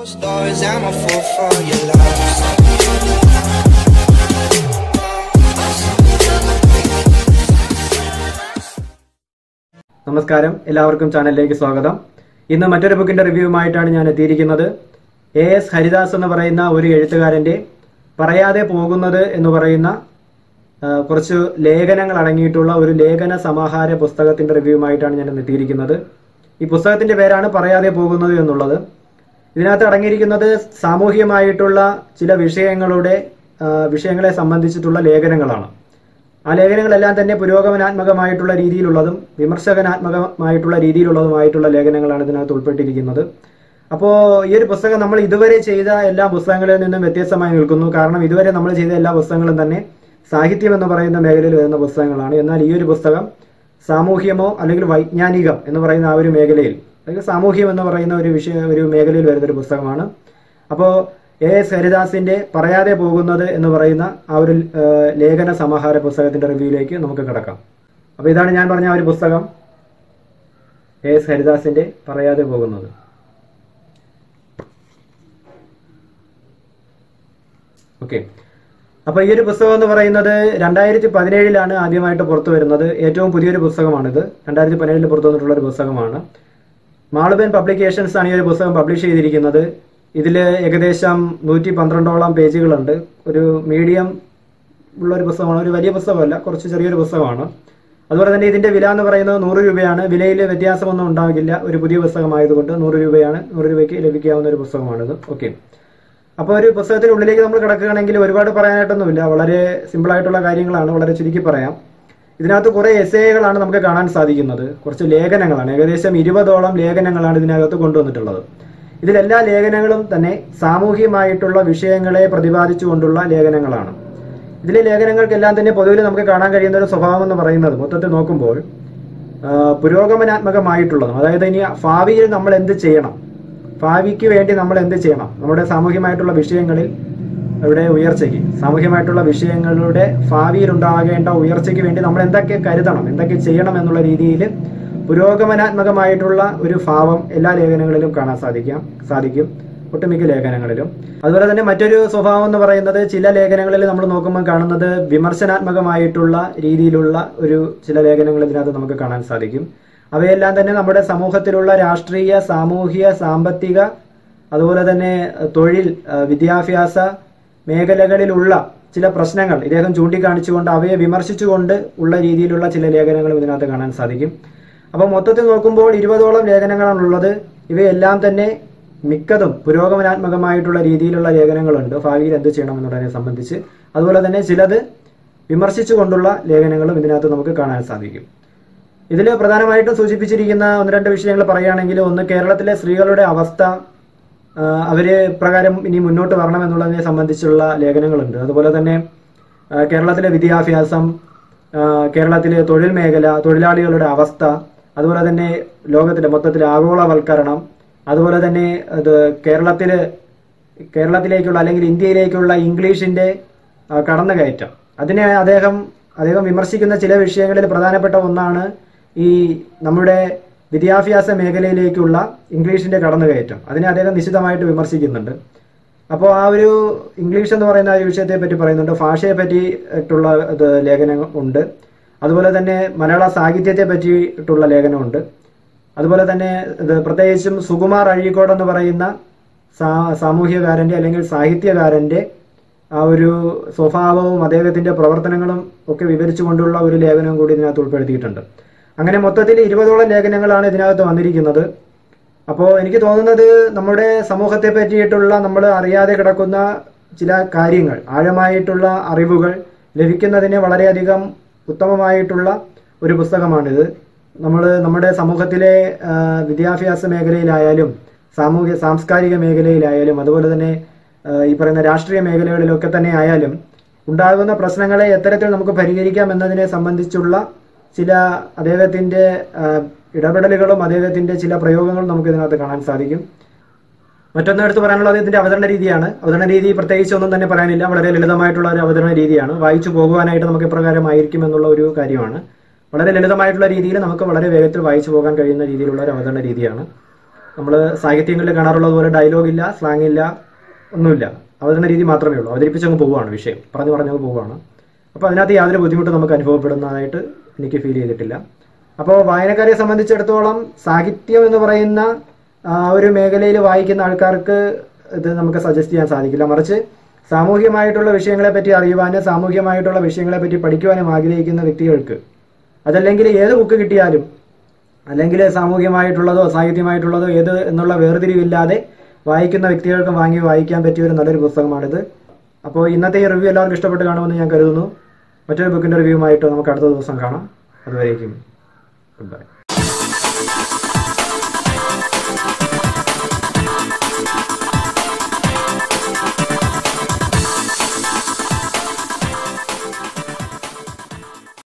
Closed doors, I'm a fool for your love. നമസ്കാരം എല്ലാവർക്കും ചാനലിലേക്ക് സ്വാഗതം ഇന്ന് മറ്റൊരു ബുക്കിന്റെ റിവ്യൂവുമായിട്ടാണ് ഞാൻ എത്തിയിരിക്കുന്നത് എ എസ് ഹരിദാസ് എന്ന് പറയുന്ന ഒരു എഴുത്തുകാരന്റെ പറയാതെ പോകുന്നത് എന്ന് പറയുന്ന ആ, കുറച്ച് ലേഖനങ്ങൾ അടങ്ങിയിട്ടുള്ള ഒരു ലേഖന സമാഹാര പുസ്തകത്തിന്റെ റിവ്യൂവുമായിട്ടാണ് ഞാൻ ഇന്ന് എത്തിയിരിക്കുന്നത് ഈ പുസ്തകത്തിന്റെ പേരാണ് പറയാതെ പോകുന്നത് എന്നുള്ളത് ഇതിനകത്ത് അടങ്ങിയിരിക്കുന്നത് സാമൂഹികമായിട്ടുള്ള ചില വിഷയങ്ങളുടെ ആ, വിഷയങ്ങളെ സംബന്ധിച്ചിട്ടുള്ള ലേഖനങ്ങളാണ് ആ ലേഖനങ്ങളെല്ലാം തന്നെ പുരോഗമനാത്മകമായിട്ടുള്ള രീതിയിലുള്ളതും വിമർശകനാത്മകമായിട്ടുള്ള രീതിയിലുള്ളതുമായിട്ടുള്ള ലേഖനങ്ങളാണ് ഇതിനകത്ത് ഉൾപ്പെട്ടിരിക്കുന്നത് അപ്പോൾ ഈ ഒരു പുസ്തകം നമ്മൾ ഇതുവരെ ചെയ്ത എല്ലാ പുസ്തകങ്ങളിൽ നിന്നും വ്യത്യസ്തമായി നിൽക്കുന്നു കാരണം ഇതുവരെ നമ്മൾ ചെയ്ത എല്ലാ പുസ്തകങ്ങളും തന്നെ സാഹിത്യം എന്ന് പറയുന്ന മേഖലയിൽ വരുന്ന പുസ്തകങ്ങളാണ് എന്നാൽ ഈ ഒരു പുസ്തകം സാമൂഹ്യമോ അല്ലെങ്കിൽ വൈജ്ഞാനികം എന്ന് പറയുന്ന ആ ഒരു മേഖലയിൽ അല്ലെങ്കിൽ സാമൂഹ്യം എന്ന് പറയുന്ന ഒരു വിഷയ ഒരു മേഖലയിൽ വരുന്ന ഒരു പുസ്തകമാണ് അപ്പോൾ എ എസ് ഹരിദാസിന്റെ പറയാതെ പോകുന്നത് എന്ന് പറയുന്ന ആ ഒരു ഏഹ്, ലേഖന സമാഹാര പുസ്തകത്തിന്റെ റിവ്യൂയിലേക്ക് നമുക്ക് കിടക്കാം അപ്പോൾ ഇതാണ് ഞാൻ പറഞ്ഞ ആ ഒരു പുസ്തകം എ എസ് ഹരിദാസിന്റെ പറയാതെ പോകുന്നത് ഓക്കെ അപ്പൊ ഈ ഒരു പുസ്തകം എന്ന് പറയുന്നത് രണ്ടായിരത്തി പതിനേഴിലാണ് ആദ്യമായിട്ട് പുറത്തു വരുന്നത് ഏറ്റവും പുതിയൊരു പുസ്തകമാണിത് രണ്ടായിരത്തി പതിനേഴിൽ പുറത്തു വന്നിട്ടുള്ള ഒരു പുസ്തകമാണ് മാളുബൻ പബ്ലിക്കേഷൻസ് ആണ് ഈ ഒരു പുസ്തകം പബ്ലിഷ് ചെയ്തിരിക്കുന്നത് ഇതിൽ ഏകദേശം നൂറ്റി പന്ത്രണ്ടോളം പേജുകളുണ്ട് ഒരു മീഡിയം ഉള്ള ഒരു പുസ്തകമാണ് ഒരു വലിയ പുസ്തകമല്ല കുറച്ച് ചെറിയൊരു പുസ്തകമാണ് അതുപോലെ തന്നെ ഇതിന്റെ വില എന്ന് പറയുന്നത് നൂറ് രൂപയാണ് വിലയിൽ വ്യത്യാസമൊന്നും ഉണ്ടാകില്ല ഒരു പുതിയ പുസ്തകമായതുകൊണ്ട് നൂറ് രൂപയാണ് നൂറ് രൂപയ്ക്ക് ലഭിക്കാവുന്ന ഒരു പുസ്തകമാണിത് ഓക്കെ അപ്പോൾ ഒരു പുസ്തകത്തിനുള്ളിലേക്ക് നമ്മൾ കിടക്കുകയാണെങ്കിൽ ഒരുപാട് പറയാനായിട്ടൊന്നുമില്ല വളരെ സിമ്പിൾ ആയിട്ടുള്ള കാര്യങ്ങളാണ് വളരെ ചുരുക്കി പറയാം ഇതിനകത്ത് കുറെ എസ്സേകളാണ് നമുക്ക് കാണാൻ സാധിക്കുന്നത് കുറച്ച് ലേഖനങ്ങളാണ് ഏകദേശം ഇരുപതോളം ലേഖനങ്ങളാണ് ഇതിനകത്ത് കൊണ്ടുവന്നിട്ടുള്ളത് ഇതിലെല്ലാ ലേഖനങ്ങളും തന്നെ സാമൂഹികമായിട്ടുള്ള വിഷയങ്ങളെ പ്രതിപാദിച്ചുകൊണ്ടുള്ള ലേഖനങ്ങളാണ് ഇതിലെ ലേഖനങ്ങൾക്കെല്ലാം തന്നെ പൊതുവിൽ നമുക്ക് കാണാൻ കഴിയുന്ന ഒരു സ്വഭാവം എന്ന് പറയുന്നത് മൊത്തത്തിൽ നോക്കുമ്പോൾ ആ, പുരോഗമനാത്മകമായിട്ടുള്ളതും അതായത് ഇനി ഭാവിയിൽ നമ്മൾ എന്ത് ചെയ്യണം ഭാവിക്ക് വേണ്ടി നമ്മൾ എന്ത് ചെയ്യണം നമ്മുടെ സാമൂഹികമായിട്ടുള്ള വിഷയങ്ങളിൽ ഇവിടെ ഉയർച്ചയ്ക്ക് സാമൂഹികമായിട്ടുള്ള വിഷയങ്ങളുടെ ഭാവിയിൽ ഉണ്ടാകേണ്ട ഉയർച്ചയ്ക്ക് വേണ്ടി നമ്മൾ എന്തൊക്കെ കരുതണം എന്തൊക്കെ ചെയ്യണം എന്നുള്ള രീതിയിൽ പുരോഗമനാത്മകമായിട്ടുള്ള ഒരു ഭാവം എല്ലാ ലേഖനങ്ങളിലും കാണാൻ സാധിക്കാം സാധിക്കും ഒട്ടുമിക്ക ലേഖനങ്ങളിലും അതുപോലെ തന്നെ മറ്റൊരു സ്വഭാവം എന്ന് പറയുന്നത് ചില ലേഖനങ്ങളിൽ നമ്മൾ നോക്കുമ്പോൾ കാണുന്നത് വിമർശനാത്മകമായിട്ടുള്ള രീതിയിലുള്ള ഒരു ചില ലേഖനങ്ങൾ ഇതിനകത്ത് നമുക്ക് കാണാൻ സാധിക്കും അവയെല്ലാം തന്നെ നമ്മുടെ സമൂഹത്തിലുള്ള രാഷ്ട്രീയ സാമൂഹിക സാമ്പത്തിക അതുപോലെ തന്നെ അഹ്, തൊഴിൽ അഹ്, വിദ്യാഭ്യാസ മേഖലകളിലുള്ള ചില പ്രശ്നങ്ങൾ ഇദ്ദേഹം ചൂണ്ടിക്കാണിച്ചുകൊണ്ട് അവയെ വിമർശിച്ചുകൊണ്ട് ഉള്ള രീതിയിലുള്ള ചില ലേഖനങ്ങളും ഇതിനകത്ത് കാണാൻ സാധിക്കും അപ്പോൾ മൊത്തത്തിൽ നോക്കുമ്പോൾ ഇരുപതോളം ലേഖനങ്ങളാണുള്ളത് ഇവയെല്ലാം തന്നെ മിക്കതും പുരോഗമനാത്മകമായിട്ടുള്ള രീതിയിലുള്ള ലേഖനങ്ങളുണ്ട് ഭാവിയിൽ എന്ത് ചെയ്യണം എന്നുള്ളതിനെ സംബന്ധിച്ച് അതുപോലെ തന്നെ ചിലത് വിമർശിച്ചുകൊണ്ടുള്ള ലേഖനങ്ങളും ഇതിനകത്ത് നമുക്ക് കാണാൻ സാധിക്കും ഇതിൽ പ്രധാനമായിട്ടും സൂചിപ്പിച്ചിരിക്കുന്ന ഒന്ന് രണ്ട് വിഷയങ്ങൾ പറയുകയാണെങ്കിൽ ഒന്ന് കേരളത്തിലെ സ്ത്രീകളുടെ അവസ്ഥ ആ, അവര് പ്രകാരം ഇനി മുന്നോട്ട് വരണം എന്നുള്ളതിനെ സംബന്ധിച്ചുള്ള ലേഖനങ്ങളുണ്ട് അതുപോലെ തന്നെ ആ, കേരളത്തിലെ വിദ്യാഭ്യാസം ആ, കേരളത്തിലെ തൊഴിൽ മേഖല തൊഴിലാളികളുടെ അവസ്ഥ അതുപോലെ തന്നെ ലോകത്തിലെ മൊത്തത്തിൽ ആഗോളവൽക്കരണം അതുപോലെ തന്നെ ഇത് കേരളത്തില് കേരളത്തിലേക്കുള്ള അല്ലെങ്കിൽ ഇന്ത്യയിലേക്കുള്ള ഇംഗ്ലീഷിന്റെ ആ, കടന്നുകയറ്റം അതിനെ അദ്ദേഹം അദ്ദേഹം വിമർശിക്കുന്ന ചില വിഷയങ്ങളിൽ പ്രധാനപ്പെട്ട ഒന്നാണ് ഈ നമ്മുടെ വിദ്യാഭ്യാസ മേഖലയിലേക്കുള്ള ഇംഗ്ലീഷിന്റെ കടന്നുകയറ്റം അതിനെ അദ്ദേഹം നിശിതമായിട്ട് വിമർശിക്കുന്നുണ്ട് അപ്പോൾ ആ ഒരു ഇംഗ്ലീഷ് എന്ന് പറയുന്ന ആ ഒരു വിഷയത്തെ പറ്റി പറയുന്നുണ്ട് ഭാഷയെ പറ്റിയിട്ടുള്ള ഇത് ലേഖനം ഉണ്ട് അതുപോലെ തന്നെ മലയാള സാഹിത്യത്തെ പറ്റിയിട്ടുള്ള ലേഖനമുണ്ട് അതുപോലെ തന്നെ ഇത് പ്രത്യേകിച്ചും സുകുമാർ അഴീക്കോട് എന്ന് പറയുന്ന സാ- സാമൂഹ്യകാരന്റെ അല്ലെങ്കിൽ സാഹിത്യകാരന്റെ ആ ഒരു സ്വഭാവവും അദ്ദേഹത്തിന്റെ പ്രവർത്തനങ്ങളും ഒക്കെ വിവരിച്ചുകൊണ്ടുള്ള ഒരു ലേഖനം കൂടി ഇതിനകത്ത് ഉൾപ്പെടുത്തിയിട്ടുണ്ട് അങ്ങനെ മൊത്തത്തിൽ ഇരുപതോളം ലേഖനങ്ങളാണ് ഇതിനകത്ത് വന്നിരിക്കുന്നത് അപ്പോൾ എനിക്ക് തോന്നുന്നത് നമ്മുടെ സമൂഹത്തെ പറ്റിയിട്ടുള്ള നമ്മൾ അറിയാതെ കിടക്കുന്ന ചില കാര്യങ്ങൾ ആഴമായിട്ടുള്ള അറിവുകൾ ലഭിക്കുന്നതിന് വളരെയധികം ഉത്തമമായിട്ടുള്ള ഒരു പുസ്തകമാണിത് നമ്മൾ നമ്മുടെ സമൂഹത്തിലെ ആ, വിദ്യാഭ്യാസ മേഖലയിലായാലും സാമൂഹ്യ സാംസ്കാരിക മേഖലയിലായാലും അതുപോലെ തന്നെ ആ, ഈ പറയുന്ന രാഷ്ട്രീയ മേഖലകളിലൊക്കെ തന്നെ ആയാലും ഉണ്ടാകുന്ന പ്രശ്നങ്ങളെ എത്തരത്തിൽ നമുക്ക് പരിഹരിക്കാം എന്നതിനെ സംബന്ധിച്ചുള്ള ചില അദ്ദേഹത്തിന്റെ ആ, ഇടപെടലുകളും അദ്ദേഹത്തിന്റെ ചില പ്രയോഗങ്ങളും നമുക്ക് ഇതിനകത്ത് കാണാൻ സാധിക്കും മറ്റൊന്ന് എടുത്ത് പറയാനുള്ളത് ഇതിന്റെ അവതരണ രീതിയാണ് അവതരണ രീതി പ്രത്യേകിച്ച് ഒന്നും തന്നെ പറയാനില്ല വളരെ ലളിതമായിട്ടുള്ള ഒരു അവതരണ രീതിയാണ് വായിച്ചു പോകുവാനായിട്ട് നമുക്ക് ഇപ്രകാരമായിരിക്കും എന്നുള്ള ഒരു കാര്യമാണ് വളരെ ലളിതമായിട്ടുള്ള രീതിയിൽ നമുക്ക് വളരെ വേഗത്തിൽ വായിച്ചു പോകാൻ കഴിയുന്ന രീതിയിലുള്ള ഒരു അവതരണ രീതിയാണ് നമ്മൾ സാഹിത്യങ്ങളിൽ കാണാറുള്ളത് പോലെ ഡയലോഗ് ഇല്ല സ്ലാങ് ഇല്ല ഒന്നുമില്ല അവതരണ രീതി മാത്രമേ ഉള്ളൂ അവതരിപ്പിച്ചങ്ങ് പോവുകയാണ് വിഷയം പറഞ്ഞു പറഞ്ഞങ്ങ് പോവുകയാണ് അപ്പോൾ അതിനകത്ത് യാതൊരു ബുദ്ധിമുട്ടും നമുക്ക് അനുഭവപ്പെടുന്നതായിട്ട് എനിക്ക് ഫീൽ ചെയ്തിട്ടില്ല അപ്പോൾ വായനക്കാരെ സംബന്ധിച്ചിടത്തോളം സാഹിത്യം എന്ന് പറയുന്ന ആ ഒരു മേഖലയിൽ വായിക്കുന്ന ആൾക്കാർക്ക് ഇത് നമുക്ക് സജസ്റ്റ് ചെയ്യാൻ സാധിക്കില്ല മറിച്ച് സാമൂഹികമായിട്ടുള്ള വിഷയങ്ങളെ പറ്റി അറിയുവാനും സാമൂഹികമായിട്ടുള്ള വിഷയങ്ങളെ പറ്റി പഠിക്കുവാനും ആഗ്രഹിക്കുന്ന വ്യക്തികൾക്ക് അതല്ലെങ്കിൽ ഏത് ബുക്ക് കിട്ടിയാലും അല്ലെങ്കിൽ സാമൂഹികമായിട്ടുള്ളതോ സാഹിത്യമായിട്ടുള്ളതോ ഏത് എന്നുള്ള വേർതിരിവില്ലാതെ വായിക്കുന്ന വ്യക്തികൾക്ക് വാങ്ങി വായിക്കാൻ പറ്റിയ ഒരു നല്ലൊരു പുസ്തകമാണിത് അപ്പോൾ ഇന്നത്തെ ഈ റിവ്യൂ എല്ലാവർക്കും ഇഷ്ടപ്പെട്ട് കാണുമെന്ന് ഞാൻ കരുതുന്നു മറ്റൊരു ബുക്കിന്റെ റിവ്യൂമായിട്ട് നമുക്ക് അടുത്ത ദിവസം കാണാം അതുവരേക്കും ഗുഡ് ബൈ